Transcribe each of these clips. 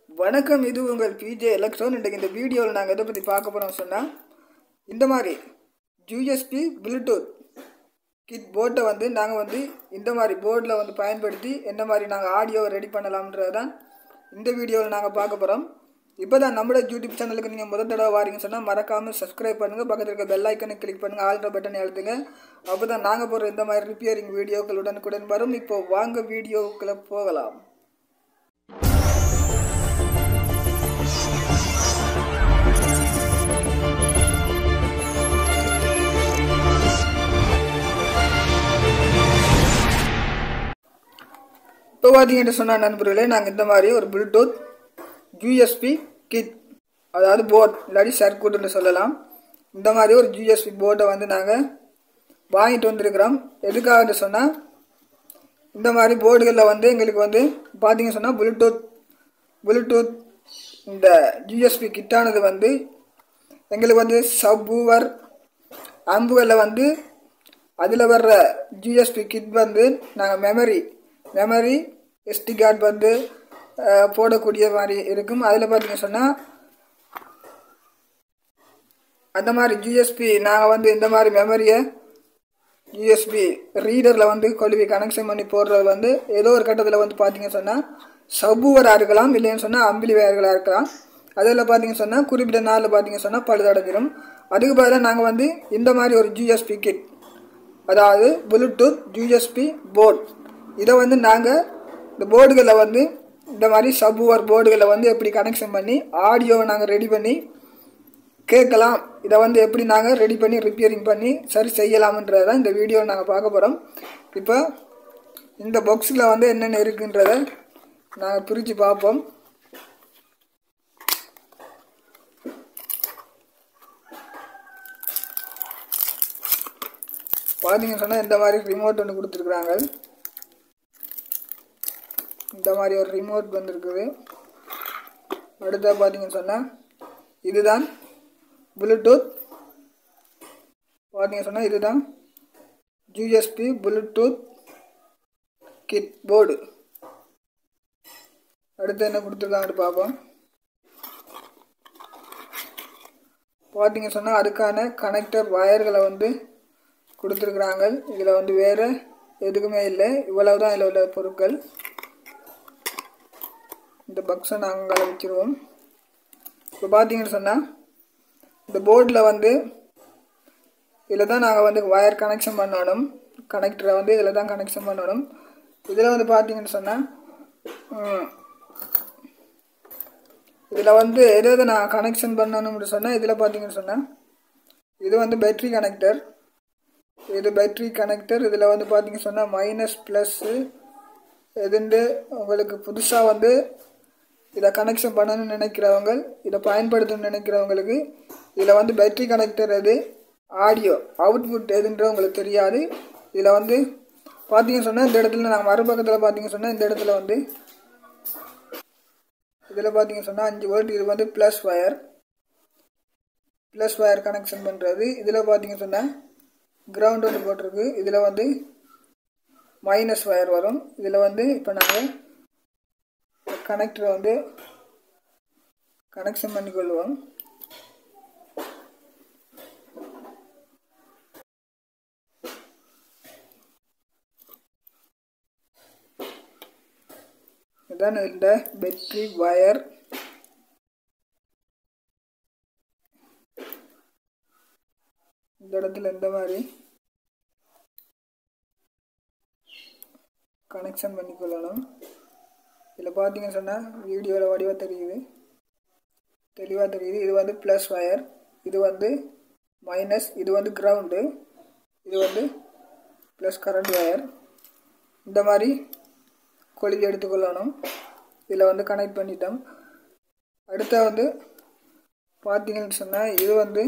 வணக்கம் இது உங்கள் பிஜே எலக்ட்ரான் இன்றைக்கு இந்த வீடியோவில் நாங்கள் எதை பற்றி பார்க்க போகிறோம் சொன்னால் இந்த மாதிரி யூஎஸ்பி ப்ளூடூத் கிட் போர்ட்டை வந்து நாங்கள் வந்து இந்த மாதிரி போர்டில் வந்து பயன்படுத்தி என்ன மாதிரி நாங்கள் ஆடியோவை ரெடி பண்ணலாம்ன்றது தான் இந்த வீடியோவில் நாங்கள் பார்க்க போகிறோம் இப்போ தான் நம்மளோட யூடியூப் சேனலுக்கு நீங்கள் முதல் தடவை வாரீங்கன்னு சொன்னால் மறக்காமல் சப்ஸ்கிரைப் பண்ணுங்கள் பக்கத்தில் இருக்க பெல் ஐக்கனை கிளிக் பண்ணுங்கள் ஆல்ட்ரா பட்டனை அழுத்துங்க அப்போ தான் நாங்கள் போடுற இந்த மாதிரி ரிப்பேரிங் வீடியோக்கள் உடனுக்குடன் வரும் இப்போ வாங்க வீடியோக்குள்ளே போகலாம் இப்போ பார்த்தீங்கன்னு சொன்ன நண்பர்களே நாங்கள் இந்த மாதிரி ஒரு ப்ளூடூத் யூஎஸ்பி கிட் அதாவது போர்ட் இல்லாட்டி சர்க்குட்னு சொல்லலாம் இந்த மாதிரி ஒரு யூஎஸ்பி போர்டை வந்து நாங்கள் வாங்கிட்டு வந்திருக்கிறோம் எதுக்காகன்னு சொன்னால் இந்த மாதிரி போர்டுகளில் வந்து எங்களுக்கு வந்து பார்த்தீங்கன்னு சொன்னால் ப்ளூடூத் ப்ளூடூத் இந்த யூஎஸ்பி கிட்டானது வந்து எங்களுக்கு வந்து சப்வூவர் அம்புகளில் வந்து அதில் வர்ற யூஎஸ்பி கிட் வந்து நாங்கள் மெமரி மெமரி எஸ்டி கார்டு வந்து அஹ், போடக்கூடிய மாதிரி இருக்கும் அதில் பார்த்தீங்கன்னு சொன்னால் அந்த மாதிரி யூஎஸ்பி நாங்கள் வந்து இந்த மாதிரி மெமரியை யூஎஸ்பி ரீடரில் வந்து கொழுவி கனெக்ஷன் பண்ணி போடுறது வந்து ஏதோ ஒரு கட்டத்தில் வந்து பார்த்தீங்கன்னு சொன்னால் சபுவராக இருக்கலாம் இல்லைன்னு சொன்னால் அம்பிலி வயர்களாக இருக்கலாம் அதில் பார்த்தீங்கன்னு சொன்னால் குறிப்பிட்ட நாளில் பார்த்தீங்கன்னு சொன்னால் பழுதடைஞ்சிரும் அதுக்கு பதிலாக நாங்கள் வந்து இந்த மாதிரி ஒரு யூஎஸ்பி கிட் அதாவது ப்ளூடூத் யூஎஸ்பி போர்ட் இதை வந்து நாங்கள் இந்த போர்டுகளில் வந்து இந்த மாதிரி சப்வூவர் போர்டுகளை வந்து எப்படி கனெக்ஷன் பண்ணி ஆடியோவை நாங்கள் ரெடி பண்ணி கேட்கலாம் இதை வந்து எப்படி நாங்கள் ரெடி பண்ணி ரிப்பேரிங் பண்ணி சரி செய்யலாம்ன்றதை தான் இந்த வீடியோ நாங்கள் பார்க்க போகிறோம் இப்போ இந்த பாக்ஸில் வந்து என்னென்ன இருக்குன்றதை நாங்கள் பிரித்து பார்ப்போம் பார்த்தீங்கன்னு சொன்னால் இந்த மாதிரி ரிமோட் ஒன்று கொடுத்துருக்குறாங்க இந்த மாதிரி ஒரு ரிமோட் வந்திருக்குது அடுத்தா பார்த்தீங்கன்னு சொன்னால் இதுதான் ப்ளூடூத் பார்த்தீங்க சொன்னால் இதுதான் யூஎஸ்பி ப்ளூடூத் கிட் போர்டு அடுத்து என்ன கொடுத்துருக்காங்கன்னு பார்ப்போம் பார்த்தீங்க சொன்னால் அதுக்கான கனெக்டர் வயர்களை வந்து கொடுத்துருக்குறாங்க இதில் வந்து வேறு எதுக்குமே இல்லை இவ்வளவு தான் இதில் உள்ள பொருட்கள் இந்த பக்ஸை நாங்கள் வச்சுருவோம் இப்போ பார்த்தீங்கன்னு சொன்னால் இந்த போர்டில் வந்து இதில் தான் நாங்கள் வந்து ஒயர் கனெக்ஷன் பண்ணணும் கனெக்டரை வந்து இதில் தான் கனெக்ஷன் பண்ணணும் இதில் வந்து பார்த்தீங்கன்னு சொன்னால் இதில் வந்து எது எது நான் கனெக்ஷன் பண்ணணும்னு சொன்னால் இதில் பார்த்தீங்கன்னு சொன்னால் இது வந்து பேட்ரி கனெக்டர் இது பேட்ரி கனெக்டர் இதில் வந்து பார்த்தீங்கன்னு சொன்னால் மைனஸ் ப்ளஸ்ஸு எதுண்டு உங்களுக்கு புதுசாக வந்து இதை கனெக்ஷன் பண்ணணும்னு நினைக்கிறவங்க இதை பயன்படுத்தணும்னு நினைக்கிறவங்களுக்கு இதில் வந்து பேட்ரி கனெக்டர் எது ஆடியோ அவுட்புட் எதுன்ற உங்களுக்கு தெரியாது இதில் வந்து பார்த்தீங்கன்னு சொன்னால் இந்த இடத்துல நாங்கள் மறுபக்கத்தில் பார்த்தீங்கன்னு சொன்னால் இந்த இடத்துல வந்து இதில் பார்த்தீங்கன்னு சொன்னால் அஞ்சு வோல்ட் இது வந்து plus wire plus wire connection பண்ணுறது இதில் பார்த்தீங்கன்னு சொன்னால் கிரவுண்ட் வந்து போட்டிருக்கு இதில் வந்து மைனஸ் ஒயர் வரும் இதில் வந்து இப்போ நாங்கள் கனெக்டரை வந்து கனெக்ஷன் பண்ணிக்கொள்வோம் இதான் இந்த பேட்டரி வயர் இந்த இடத்துல இந்த மாதிரி கனெக்ஷன் பண்ணிக்கொள்ளணும் இதில் பார்த்தீங்கன்னு சொன்னால் வீடியோவில் வடிவாக தெரியுது தெளிவாக தெரியுது இது வந்து ப்ளஸ் ஒயர் இது வந்து மைனஸ் இது வந்து கிரவுண்டு இது வந்து ப்ளஸ் கரண்ட் ஒயர் இந்த மாதிரி கொழுவி எடுத்துக்கொள்ளணும் இதில் வந்து கனெக்ட் பண்ணிட்டோம் அடுத்த வந்து பார்த்தீங்கன்னு சொன்னால் இது வந்து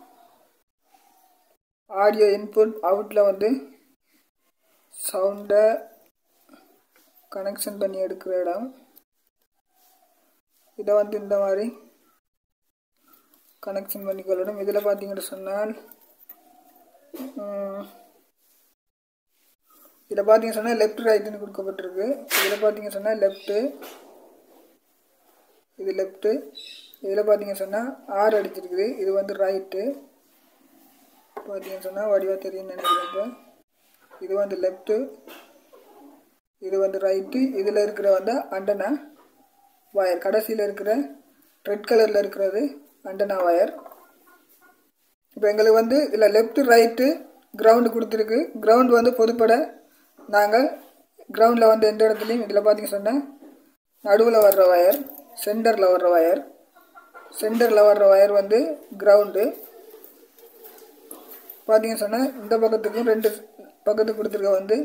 ஆடியோ இன்புட் அவுட்டில் வந்து சவுண்டை கனெக்ஷன் பண்ணி எடுக்கிற இடம் இதை வந்து இந்த மாதிரி கனெக்ஷன் பண்ணிக்கொள்ளணும் இதில் பார்த்தீங்கன்னு சொன்னால் இதில் பார்த்தீங்க சொன்னால் லெஃப்ட் ரைட்டுன்னு கொடுக்கப்பட்டிருக்கு இதில் பார்த்தீங்க சொன்னால் லெஃப்ட்டு இது லெஃப்ட்டு இதில் பார்த்தீங்க சொன்னால் ஆறு அடிச்சிருக்குது இது வந்து ரைட்டு பார்த்தீங்கன்னு சொன்னால் வடிவாக தெரியும்னு நினைக்கிறேன் இப்போ இது வந்து லெஃப்ட்டு இது வந்து ரைட்டு இதில் இருக்கிற வந்து அண்டனா வயர் கடைசியில் இருக்கிற ரெட் கலரில் இருக்கிறது அண்டனா வயர் இப்போ எங்களுக்கு வந்து இதில் லெஃப்ட் ரைட்டு கிரவுண்டு கொடுத்துருக்கு கிரவுண்ட் வந்து பொதுப்பட நாங்கள் கிரவுண்டில் வந்து எந்த இடத்துலையும் இதில் பார்த்தீங்க சொன்னால் நடுவில் வர்ற வயர் சென்டரில் வர்ற வயர் சென்டரில் வர்ற வயர் வந்து கிரவுண்டு பார்த்தீங்க சொன்னால் இந்த பக்கத்துக்கும் ரெண்டு பக்கத்துக்கு கொடுத்துருக்க வந்து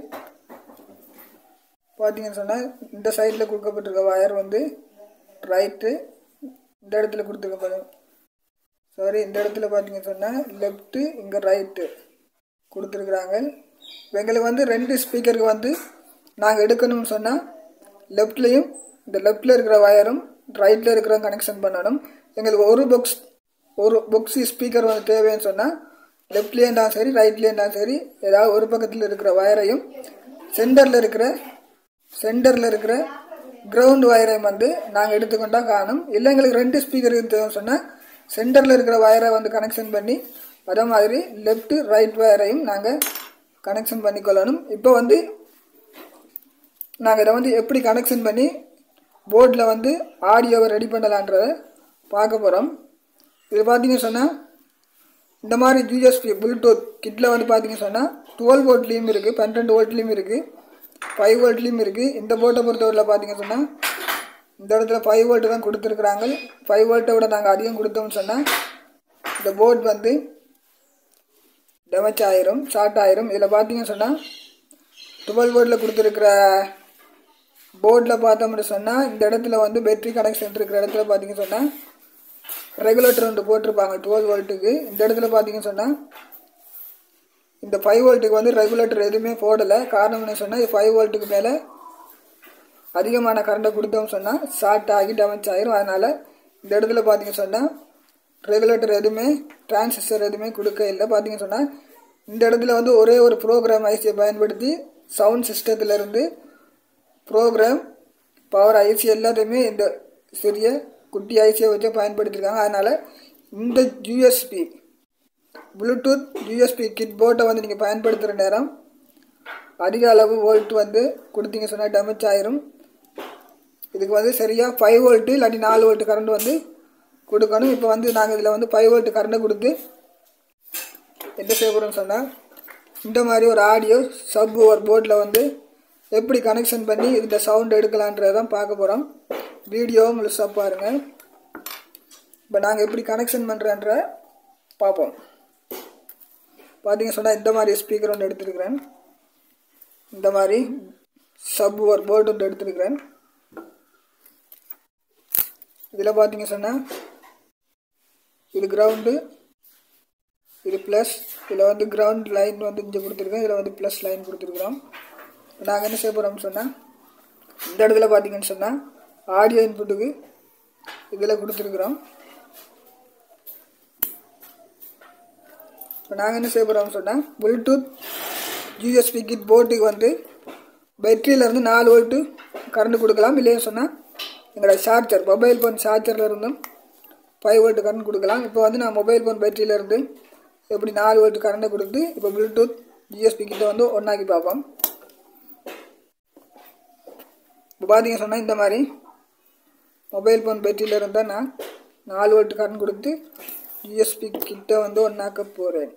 பார்த்தீங்கன்னு சொன்னால் இந்த சைடில் கொடுக்கப்பட்டிருக்க வயர் வந்து ரைட்டு இந்த இடத்துல கொடுத்துருக்க சாரி இந்த இடத்துல பார்த்தீங்கன்னு சொன்னால் லெஃப்ட்டு இங்கே ரைட்டு கொடுத்துருக்குறாங்க எங்களுக்கு வந்து ரெண்டு ஸ்பீக்கருக்கு வந்து நாங்கள் எடுக்கணும்னு சொன்னால் லெஃப்ட்லேயும் இந்த லெஃப்டில் இருக்கிற வயரும் ரைட்டில் இருக்கிற கனெக்ஷன் பண்ணணும் எங்களுக்கு ஒரு பாக்ஸ் ஒரு பாக்ஸி ஸ்பீக்கர் வந்து தேவைன்னு சொன்னால் லெஃப்ட்லேயே இருந்தாலும் சரி ரைட்லேயே இருந்தாலும் சரி ஏதாவது ஒரு பக்கத்தில் இருக்கிற வயரையும் சென்டரில் இருக்கிற சென்டரில் இருக்கிற கிரவுண்ட் வயரையும் வந்து நாங்கள் எடுத்துக்கொண்டா காணும் இல்லை எங்களுக்கு ரெண்டு ஸ்பீக்கர் தேவைன்னு சொன்னால் சென்டரில் இருக்கிற வயரை வந்து கனெக்ஷன் பண்ணி அதே மாதிரி லெஃப்ட் ரைட் வயரையும் நாங்கள் கனெக்ஷன் பண்ணிக்கொள்ளணும் இப்போ வந்து நாங்கள் இதை வந்து எப்படி கனெக்ஷன் பண்ணி போர்டில் வந்து ஆடியோவை ரெடி பண்ணலான்றதை பார்க்க போகிறோம் இது பார்த்தீங்க சொன்னால் இந்த மாதிரி யூஎஸ்பி ப்ளூடூத் கிட்டில் வந்து பார்த்தீங்க சொன்னால் டுவெல் வோல்ட்லேயும் இருக்குது பன்னெண்டு வோல்ட்லேயும் இருக்குது ஃபைவ் வோல்ட்லேயும் இருக்குது இந்த போர்ட்டை பொறுத்தவரையில் பார்த்தீங்க சொன்னால் இந்த இடத்துல ஃபைவ் வோல்ட்டு தான் கொடுத்துருக்குறாங்க ஃபைவ் வோல்ட்டை விட நாங்கள் அதிகம் கொடுத்தோம்னு சொன்னால் இந்த போர்ட் வந்து டேமேஜ் ஆயிரும் ஷார்ட் ஆயிரும் இதில் பார்த்தீங்கன்னு சொன்னால் டுவெல் வோல்ட்டில் கொடுத்துருக்குற போர்டில் பார்த்தோம்னு சொன்னால் இந்த இடத்துல வந்து பேட்டரி கனெக்ஷன் இருக்கிற இடத்துல பார்த்தீங்கன்னு சொன்னால் ரெகுலேட்டர் ஒன்று போட்டிருப்பாங்க டுவெல் வோல்ட்டுக்கு இந்த இடத்துல பார்த்தீங்கன்னு சொன்னால் இந்த ஃபைவ் வோல்ட்டுக்கு வந்து ரெகுலேட்டர் எதுவுமே போடலை காரணம் என்ன சொன்னால் இது ஃபைவ் வோல்ட்டுக்கு மேலே அதிகமான கரண்ட்டை கொடுத்தோம்னு சொன்னால் ஷார்ட் ஆகி டேமேஜ் ஆயிரும் அதனால் இந்த இடத்துல பார்த்தீங்க சொன்னால் ரெகுலேட்டர் எதுவுமே டிரான்சிஸ்டர் எதுவுமே கொடுக்க இல்லை பார்த்தீங்க சொன்னால் இந்த இடத்துல வந்து ஒரே ஒரு ப்ரோக்ராம் ஐசியை பயன்படுத்தி சவுண்ட் சிஸ்டத்துலேருந்து ப்ரோக்ராம் பவர் ஐசி எல்லாத்தையுமே இந்த சிறிய குட்டி ஐசியை வச்சு பயன்படுத்தியிருக்காங்க அதனால் இந்த யூஎஸ்பி ப்ளூடூத் யூஎஸ்பி கிட் போர்ட்டை வந்து நீங்கள் பயன்படுத்துகிற நேரம் அதிக அளவு வோல்ட் வந்து கொடுத்தீங்க சொன்னால் டேமேஜ் ஆயிரும் இதுக்கு வந்து சரியாக ஃபைவ் வோல்ட்டு இல்லாட்டி நாலு வோல்ட் கரண்ட் வந்து கொடுக்கணும் இப்போ வந்து நாங்கள் இதில் வந்து ஃபைவ் வோல்ட் கரண்ட்டை கொடுத்து என்ன செய்ய போகிறோம்னு சொன்னால் இந்த மாதிரி ஒரு ஆடியோ சப் ஒரு போர்டில் வந்து எப்படி கனெக்ஷன் பண்ணி இந்த சவுண்ட் எடுக்கலான்றதை தான் பார்க்க போகிறோம் வீடியோவும் முழுசாக பாருங்கள் இப்போ நாங்கள் எப்படி கனெக்ஷன் பண்ணுறன்ற பார்ப்போம் பார்த்தீங்க சொன்னால் இந்த மாதிரி ஸ்பீக்கர் ஒன்று எடுத்துருக்கிறேன் இந்த மாதிரி சப் ஒரு போர்டு ஒன்று எடுத்துருக்கிறேன் இதில் பார்த்தீங்க சொன்னால் இது கிரவுண்டு இது ப்ளஸ் இதில் வந்து கிரவுண்ட் லைன் வந்து இங்கே கொடுத்துருக்கோம் இதில் வந்து ப்ளஸ் லைன் கொடுத்துருக்குறோம் நாங்கள் என்ன செய்ய போகிறோம்னு சொன்னால் இந்த இடத்துல பார்த்தீங்கன்னு சொன்னால் ஆடியோ இன்புட்டுக்கு இதில் கொடுத்துருக்குறோம் இப்போ நாங்கள் என்ன செய்ய போகிறோம்னு சொன்னால் ப்ளூடூத் யூஎஸ்பி கிட் போர்ட்டுக்கு வந்து பேட்டரியிலேருந்து நாலு வோல்ட்டு கரண்ட் கொடுக்கலாம் இல்லைன்னு சொன்னால் எங்களோட சார்ஜர் மொபைல் ஃபோன் சார்ஜரில் இருந்தும் ஃபைவ் வோல்ட் கரண்ட் கொடுக்கலாம் இப்போ வந்து நான் மொபைல் ஃபோன் பேட்டரியிலேருந்து எப்படி நாலு வோல்ட் கரண்ட்டை கொடுத்து இப்போ ப்ளூடூத் யூஎஸ்பி கிட்ட வந்து ஒன்றாக்கி பார்ப்போம் இப்போ பார்த்தீங்க சொன்னால் இந்த மாதிரி மொபைல் ஃபோன் பேட்டரியில் இருந்தால் நான் நாலு வோல்ட் கரண்ட் கொடுத்து யூஎஸ்பி கிட்ட வந்து ஒன்றாக்க போகிறேன்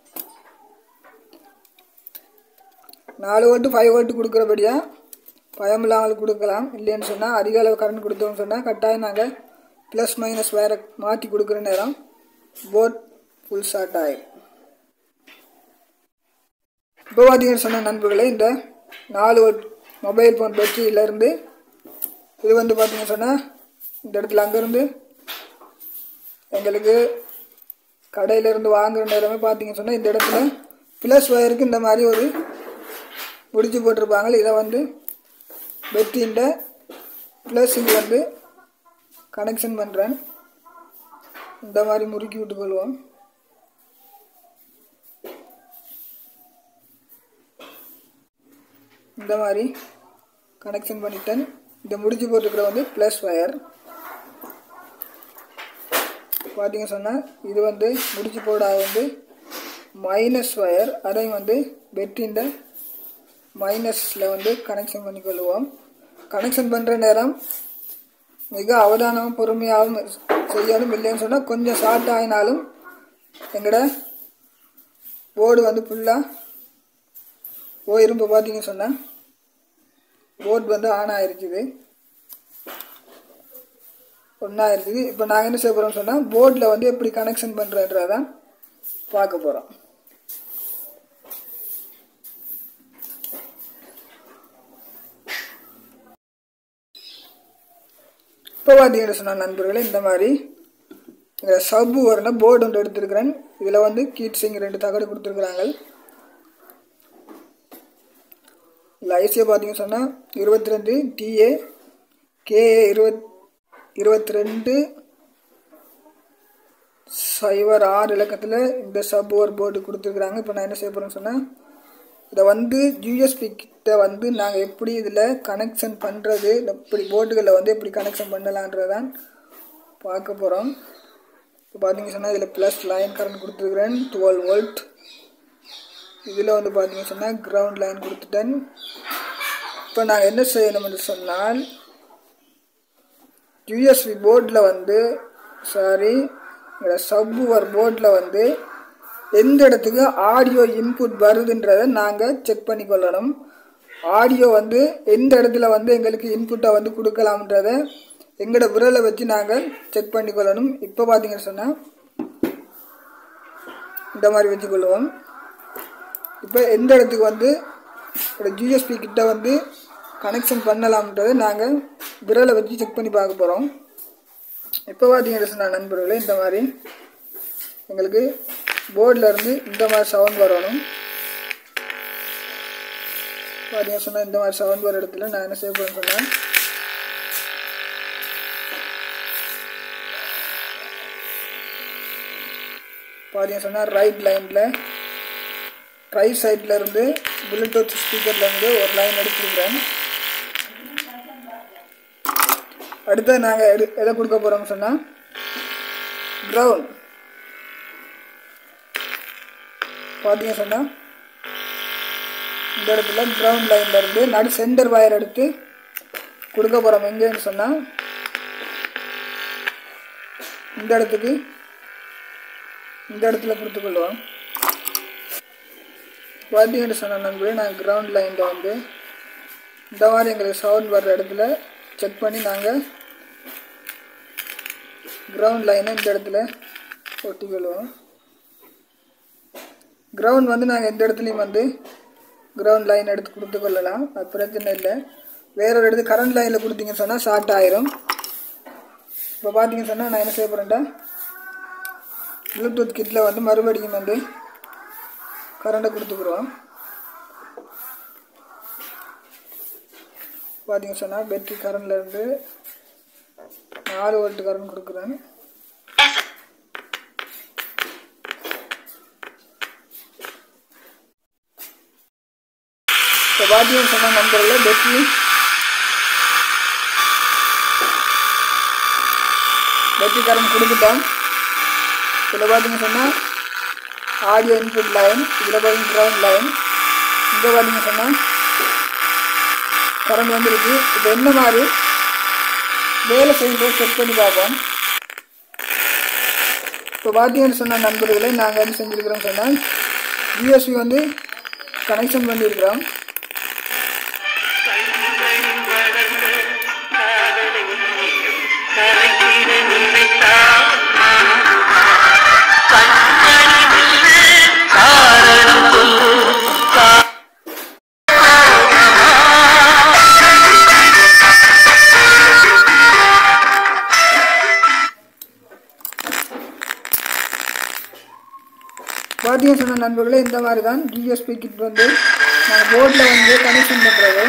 நாலு வோல்ட்டு ஃபைவ் வோல்ட்டு கொடுக்குறபடியாக பயமில்லாமல் கொடுக்கலாம் இல்லைன்னு சொன்னால் அதிக அளவு கரண்ட் கொடுத்தோம்னு சொன்னால் கட்டாயம் நாங்கள் ப்ளஸ் மைனஸ் வேறு மாற்றி கொடுக்குற நேரம் போட் ஃபுல் ஷார்ட் ஆகிடும் இப்போ பார்த்தீங்கன்னு சொன்ன நண்பர்களே இந்த நாலு வோல்ட் மொபைல் ஃபோன் பேட்டரியிலேருந்து இது வந்து பார்த்தீங்கன்னு சொன்னால் இந்த இடத்துல அங்கேருந்து எங்களுக்கு கடையிலேருந்து வாங்குற நேரமே பார்த்தீங்கன்னு சொன்னால் இந்த இடத்துல ப்ளஸ் ஒயருக்கு இந்த மாதிரி ஒரு முடிச்சு போட்டிருப்பாங்க இதை வந்து பெட்டின்ட ப்ளஸ் இங்கே வந்து கனெக்ஷன் பண்ணுறேன் இந்த மாதிரி முறுக்கி விட்டுக்கொள்வோம் இந்த மாதிரி கனெக்ஷன் பண்ணிட்டேன் இந்த முடிச்சு போட்டுக்கிற வந்து ப்ளஸ் ஒயர் பார்த்தீங்க சொன்னால் இது வந்து முடிச்சு போடாது வந்து மைனஸ் ஒயர் அதையும் வந்து பெட்டின்ற மைனஸில் வந்து கனெக்ஷன் பண்ணிக்கொள்வோம் கனெக்ஷன் பண்ணுற நேரம் மிக அவதானமும் பொறுமையாகவும் செய்யணும் இல்லைன்னு சொன்னால் கொஞ்சம் ஷார்ட் ஆகினாலும் எங்களோட போர்டு வந்து ஃபுல்லாக போயிரும் இப்போ பார்த்தீங்க சொன்னால் போர்டு வந்து ஆன் ஆயிருக்குது ஒன்றா இருக்குது இப்போ நாங்கள் என்ன செய்ய போகிறோம்னு சொன்னால் போர்டில் வந்து எப்படி கனெக்ஷன் பண்ணுறன்றதான் பார்க்க போகிறோம் இப்போ பார்த்தீங்கன்னு சொன்னால் நண்பர்களே இந்த மாதிரி இந்த சப்பு வரணும் போர்டு ஒன்று எடுத்துருக்கிறேன் இதில் வந்து கீட்ஸிங் ரெண்டு தகடு கொடுத்துருக்குறாங்க இதில் ஐசியை பார்த்தீங்கன்னு சொன்னால் இருபத்தி ரெண்டு டிஏ கேஏ இருபத் இருபத்தி ரெண்டு சைபர் ஆறு இலக்கத்தில் இந்த சப் ஒரு போர்டு கொடுத்துருக்குறாங்க இப்போ நான் என்ன செய்ய போகிறேன்னு சொன்னால் இதை வந்து யூஎஸ்பி கிட்ட வந்து நாங்கள் எப்படி இதில் கனெக்ஷன் பண்ணுறது இப்படி போர்டுகளில் வந்து எப்படி கனெக்ஷன் பண்ணலான்றதான் பார்க்க போகிறோம் இப்போ பார்த்தீங்க சொன்னால் இதில் ப்ளஸ் லைன் கரண்ட் கொடுத்துருக்குறேன் டுவெல் வோல்ட் இதில் வந்து பார்த்தீங்க சொன்னால் கிரவுண்ட் லைன் கொடுத்துட்டேன் இப்போ நாங்கள் என்ன செய்யணும்னு சொன்னால் யூஎஸ்பி போர்டில் வந்து சாரி சப்வர் போர்டில் வந்து எந்த இடத்துக்கு ஆடியோ இன்புட் வருதுன்றதை நாங்கள் செக் பண்ணிக்கொள்ளணும் ஆடியோ வந்து எந்த இடத்துல வந்து எங்களுக்கு இன்புட்டை வந்து கொடுக்கலாம்ன்றதை எங்களோட விரலை வச்சு நாங்கள் செக் பண்ணிக்கொள்ளணும் இப்போ பார்த்தீங்கன்னு சொன்னால் இந்த மாதிரி வச்சுக்கொள்வோம் இப்போ எந்த இடத்துக்கு வந்து ஜிஎஸ்பி கிட்ட வந்து கனெக்ஷன் பண்ணலாம்ன்றதை நாங்கள் விரலை வச்சு செக் பண்ணி பார்க்க போகிறோம் இப்போ பார்த்தீங்கன்னு சொன்னால் நண்பர்களே இந்த மாதிரி எங்களுக்கு போர்டில் இருந்து இந்த மாதிரி சவுண்ட் வரணும் பார்த்தீங்கன்னு சொன்னால் இந்த மாதிரி சவுண்ட் வர இடத்துல நான் என்ன செய்ய போகிறேன்னு சொன்னேன் பார்த்தீங்கன்னு சொன்னால் ரைட் லைனில் ரைட் சைடில் இருந்து ப்ளூடூத் ஸ்பீக்கர்லேருந்து ஒரு லைன் எடுத்துருக்கிறேன் அடுத்து நாங்கள் எடு எதை கொடுக்க போகிறோம்னு சொன்னால் க்ரௌண்ட் பார்த்தீங்க சொன்னால் இந்த இடத்துல கிரவுண்ட் லைனில் இருந்து நடு சென்டர் வயர் எடுத்து கொடுக்க போகிறோம் எங்கேன்னு சொன்னால் இந்த இடத்துக்கு இந்த இடத்துல கொடுத்துக்கொள்வோம் பார்த்தீங்கன்னு சொன்ன நண்பர்களே நாங்கள் கிரவுண்ட் லைனில் வந்து இந்த மாதிரி எங்களுக்கு சவுண்ட் வர்ற இடத்துல செக் பண்ணி நாங்கள் கிரவுண்ட் லைனை இந்த இடத்துல ஒட்டிக்கொள்வோம் கிரவுண்ட் வந்து நாங்கள் எந்த இடத்துலையும் வந்து கிரவுண்ட் லைன் எடுத்து கொடுத்து கொள்ளலாம் அது பிரச்சனை இல்லை வேற ஒரு இடத்து கரண்ட் லைனில் கொடுத்தீங்கன்னு சொன்னால் ஷார்ட் ஆயிரும் இப்போ பார்த்தீங்கன்னு சொன்னால் நான் என்ன செய்ய போகிறேன்டா ப்ளூடூத் கிட்டில் வந்து மறுபடியும் வந்து கரண்ட்டை கொடுத்துக்குறோம் பார்த்தீங்க சொன்னால் பேட்டரி கரண்ட்லேருந்து நாலு வோல்ட் கரண்ட் கொடுக்குறேன் இப்போ பார்த்தீங்கன்னு சொன்னால் நம்பரில் பேட்டரி பேட்டரி கரண்ட் கொடுத்துட்டோம் இதில் பார்த்தீங்கன்னு சொன்னால் ஆடியோ இன்புட் லைன் இதில் பார்த்தீங்க கிரவுண்ட் லைன் இங்கே பார்த்தீங்க சொன்னால் கரண்ட் வந்துருக்கு இப்போ என்ன மாதிரி வேலை செய்யும்போது செக் பண்ணி பார்ப்போம் இப்போ பார்த்தீங்கன்னு சொன்ன நண்பர்களை நாங்கள் என்ன செஞ்சுருக்கிறோம் சொன்னால் யூஎஸ்பி வந்து கனெக்ஷன் பண்ணியிருக்கிறோம் பார்த்தீங்க சொன்ன நண்பர்களே இந்த மாதிரி தான் ஜிஎஸ்பி கிட் வந்து நாங்கள் போர்டில் வந்து கனெக்ஷன் பண்ணுறது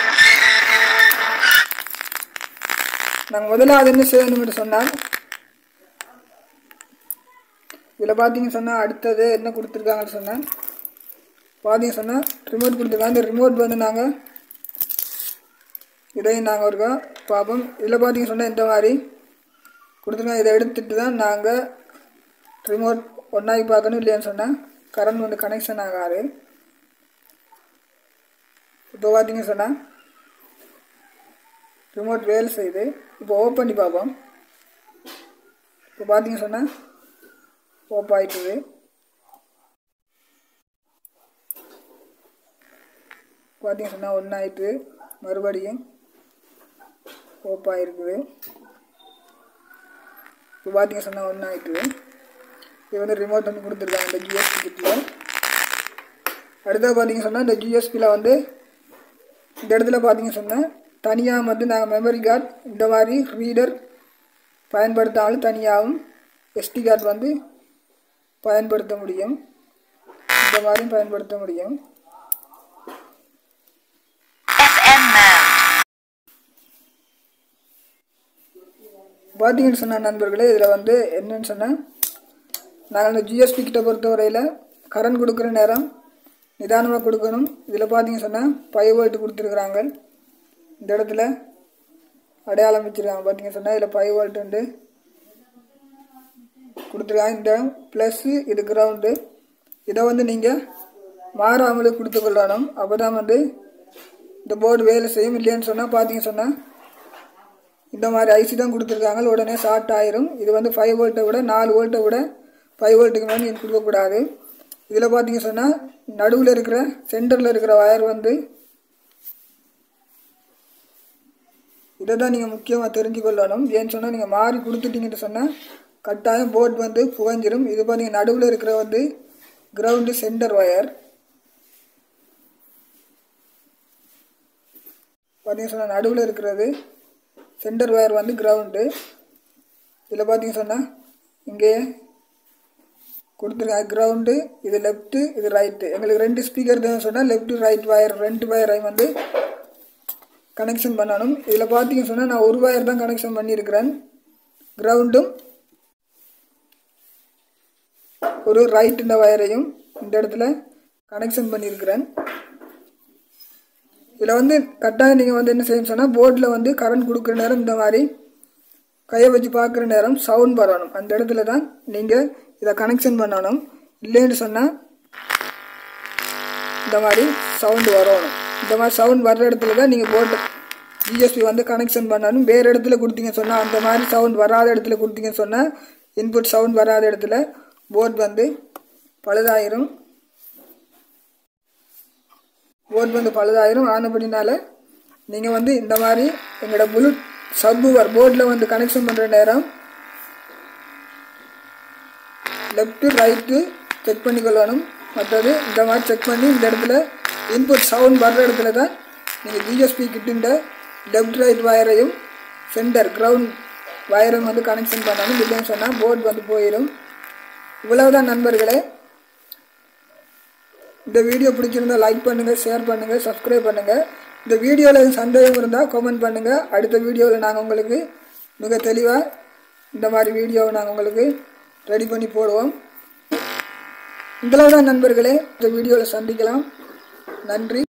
நாங்கள் முதலாவது என்ன செய்யணும்னு சொன்னால் இதில் பார்த்தீங்க சொன்னால் அடுத்தது என்ன கொடுத்துருக்காங்கன்னு சொன்னால் பார்த்தீங்க சொன்னால் ரிமோட் கொடுத்துருக்காங்க இந்த ரிமோட் வந்து நாங்கள் இதையும் நாங்கள் இருக்கோம் பார்ப்போம் இதில் பார்த்தீங்க சொன்னால் இந்த மாதிரி கொடுத்துருங்க இதை எடுத்துட்டு தான் நாங்கள் ரிமோட் ஒன்றாகி பார்க்கணும் இல்லையான்னு சொன்னால் கரண்ட் வந்து கனெக்ஷன் ஆகாது இப்போ பார்த்தீங்க சொன்னால் ரிமோட் வேலை செய்யுது இப்போ ஓப்பன் பண்ணி பார்ப்போம் இப்போ பார்த்தீங்க சொன்னால் ஓப் ஆகிட்டுது பார்த்தீங்க சொன்னால் ஒன்று ஆயிட்டு மறுபடியும் ஓப் ஆகிருக்குது இப்போ பார்த்தீங்க சொன்னால் ஒன்று ஆயிட்டு இது வந்து ரிமோட் வந்து கொடுத்துருக்காங்க இந்த ஜிஎஸ்பி கிட்டில் அடுத்தது பார்த்தீங்க சொன்னால் இந்த ஜிஎஸ்பியில் வந்து இந்த இடத்துல பார்த்தீங்க சொன்னால் தனியாக வந்து நாங்கள் மெமரி கார்டு இந்த மாதிரி ரீடர் பயன்படுத்தாலும் தனியாகவும் எஸ்டி கார்டு வந்து பயன்படுத்த முடியும் இந்த மாதிரியும் பயன்படுத்த முடியும் FM mode. பார்த்தீங்கன்னு சொன்ன நண்பர்களே இதில் வந்து என்னன்னு சொன்னால் நாங்கள் இந்த ஜிஎஸ்பி கிட்ட பொறுத்தவரையில் கரண்ட் கொடுக்குற நேரம் நிதானமாக கொடுக்கணும் இதில் பார்த்தீங்க சொன்னால் ஃபைவ் வோல்ட் கொடுத்துருக்குறாங்க இந்த இடத்துல அடையாளம் வச்சுருக்காங்க பார்த்தீங்க சொன்னால் இதில் ஃபைவ் வோல்ட் உண்டு கொடுத்துருக்காங்க இந்த ப்ளஸ்ஸு இது கிரவுண்டு இதை வந்து நீங்கள் மாறாமலே கொடுத்துக்கொள்ளணும் அப்போ தான் வந்து இந்த போர்டு வேலை செய்யும் இல்லைன்னு சொன்னால் பார்த்தீங்க சொன்னால் இந்த மாதிரி ஐசி தான் கொடுத்துருக்காங்க உடனே ஷார்ட் ஆயிரும் இது வந்து ஃபைவ் வோல்ட்டை விட நாலு வோல்ட்டை விட ஃபைவ் வோல்ட்டுக்கு மேலே நீங்கள் கொடுக்கக்கூடாது இதில் பார்த்தீங்க சொன்னால் நடுவில் இருக்கிற சென்டரில் இருக்கிற வயர் வந்து இதை தான் நீங்கள் முக்கியமாக தெரிஞ்சு கொள்ளணும் ஏன்னு சொன்னால் நீங்கள் மாறி கொடுத்துட்டீங்கன்னு சொன்னால் கட்டாயம் போர்ட் வந்து புகஞ்சிரும் இது பார்த்தீங்க நடுவில் இருக்கிற வந்து கிரவுண்டு சென்டர் வயர் பார்த்தீங்க சொன்னால் நடுவில் இருக்கிறது சென்டர் வயர் வந்து கிரவுண்டு இதில் பார்த்தீங்க சொன்னால் இங்கே கொடுத்துருக்காங்க கிரவுண்டு இது லெஃப்ட்டு இது ரைட்டு எங்களுக்கு ரெண்டு ஸ்பீக்கர் தான் சொன்னால் லெஃப்ட்டு ரைட் வயர் ரெண்டு வயரை வந்து கனெக்ஷன் பண்ணணும் இதில் பார்த்தீங்க சொன்னால் நான் ஒரு வயர் தான் கனெக்ஷன் பண்ணியிருக்கிறேன் கிரவுண்டும் ஒரு ரைட் இந்த வயரையும் இந்த இடத்துல கனெக்ஷன் பண்ணியிருக்கிறேன் இதில் வந்து கட்டாயம் நீங்கள் வந்து என்ன செய்யணும் சொன்னால் போர்டில் வந்து கரண்ட் கொடுக்குற நேரம் இந்த மாதிரி கையை வச்சு பார்க்குற நேரம் சவுண்ட் வரணும் அந்த இடத்துல தான் நீங்கள் இதை கனெக்ஷன் பண்ணணும் இல்லைன்னு சொன்னால் இந்த மாதிரி சவுண்டு வரணும் இந்த மாதிரி சவுண்ட் வர்ற இடத்துல தான் நீங்கள் போர்டு ஜிஎஸ்பி வந்து கனெக்ஷன் பண்ணணும் வேறு இடத்துல கொடுத்தீங்க சொன்னால் அந்த மாதிரி சவுண்ட் வராத இடத்துல கொடுத்தீங்கன்னு சொன்னால் இன்புட் சவுண்ட் வராத இடத்துல போர்டு வந்து பழுதாயிரும் போர்டு வந்து பழுதாயிரும் ஆனபடினால நீங்கள் வந்து இந்த மாதிரி எங்களோட புளு சப்வூவர் போர்டில் வந்து கனெக்ஷன் பண்ணுற நேரம் லெஃப்ட்டு ரைட்டு செக் பண்ணிக்கொள்ளணும் மற்றது இந்த மாதிரி செக் பண்ணி இந்த இடத்துல இன்புட் சவுண்ட் வர்ற இடத்துல தான் நீங்கள் ஜிஎஸ்பி கிட்டுண்ட லெஃப்ட் ரைட் வயரையும் சென்டர் கிரவுண்ட் வயரும் வந்து கனெக்ஷன் பண்ணணும் இல்லைன்னு சொன்னால் போர்டு வந்து போயிடும் இவ்வளவுதான் நண்பர்களே இந்த வீடியோ பிடிச்சிருந்தா லைக் பண்ணுங்கள் ஷேர் பண்ணுங்கள் சப்ஸ்கிரைப் பண்ணுங்கள் இந்த வீடியோவில் சந்தேகம் இருந்தால் கமெண்ட் பண்ணுங்கள் அடுத்த வீடியோவில் நாங்கள் உங்களுக்கு மிக தெளிவாக இந்த மாதிரி வீடியோவை நாங்கள் உங்களுக்கு ரெடி பண்ணி போடுவோம் இவ்வளவுதான் நண்பர்களே இந்த வீடியோவில் சந்திக்கலாம் நன்றி